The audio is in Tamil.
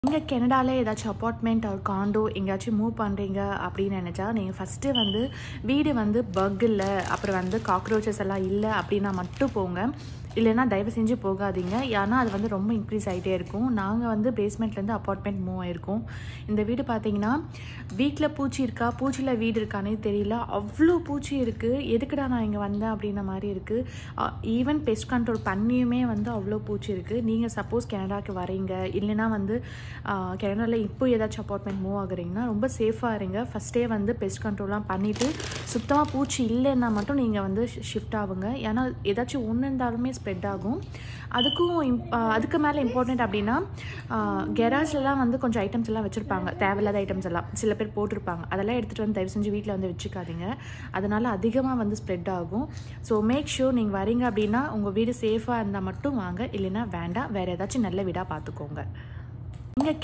நீங்கள் கெனடாவில் ஏதாச்சும் அப்பார்ட்மெண்ட் ஒரு காண்டோ எங்கேயாச்சும் மூவ் பண்ணுறீங்க அப்படின்னு நினச்சா நீங்கள் ஃபஸ்ட்டு வந்து வீடு வந்து பக் இல்லை அப்புறம் வந்து காக்ரோச்சஸ் எல்லாம் இல்லை அப்படின்னா மட்டும் போங்க இல்லைன்னா தயவு செஞ்சு போகாதீங்க ஏன்னா அது வந்து ரொம்ப இன்க்ரீஸ் ஆகிட்டே இருக்கும் நாங்கள் வந்து பேஸ்மெண்ட்லேருந்து அப்பார்ட்மெண்ட் மூவ் ஆயிருக்கோம் இந்த வீடு பார்த்தீங்கன்னா வீட்டில் பூச்சி இருக்கா பூச்சியில் வீடு இருக்கானே தெரியல அவ்வளோ பூச்சி இருக்குது எதுக்குடா நான் இங்கே வந்தேன் அப்படின்ன மாதிரி இருக்குது ஈவன் பெஸ்ட் கண்ட்ரோல் பண்ணியுமே வந்து அவ்வளோ பூச்சி இருக்குது நீங்கள் சப்போஸ் கனடாக்கு வரீங்க இல்லைன்னா வந்து கனடாவில் இப்போ ஏதாச்சும் அப்பார்ட்மெண்ட் மூவ் ஆகுறீங்கன்னா ரொம்ப சேஃபாக இருங்க ஃபஸ்ட்டே வந்து பெஸ்ட் கண்ட்ரோல்லாம் பண்ணிவிட்டு சுத்தமாக பூச்சி இல்லைன்னா மட்டும் நீங்கள் வந்து ஷிஃப்ட் ஆகுங்க ஏன்னா ஏதாச்சும் ஒன்று இருந்தாலுமே ஸ்ப்ரெட் ஆகும் அதுக்கும் இம்- ஆஹ் அதுக்கு மேலே இம்பார்ட்டண்ட் அப்படின்னா கெராஜ்லலாம் வந்து கொஞ்சம் ஐட்டம்ஸ் எல்லாம் வச்சுருப்பாங்க தேவையில்லாத ஐட்டம்ஸ் எல்லாம் சில பேர் போட்டிருப்பாங்க அதெல்லாம் எடுத்துகிட்டு வந்து தயவு செஞ்சு வீட்டில் வந்து வச்சுக்காதீங்க அதனால் அதிகமாக வந்து ஸ்ப்ரெட் ஆகும் ஸோ மேக் ஷூர் நீங்கள் வரீங்க அப்படின்னா உங்கள் வீடு சேஃபாக இருந்தால் மட்டும் வாங்க இல்லைன்னா வேண்டாம் வேறு ஏதாச்சும் நல்ல வீடாக பார்த்துக்கோங்க இங்கே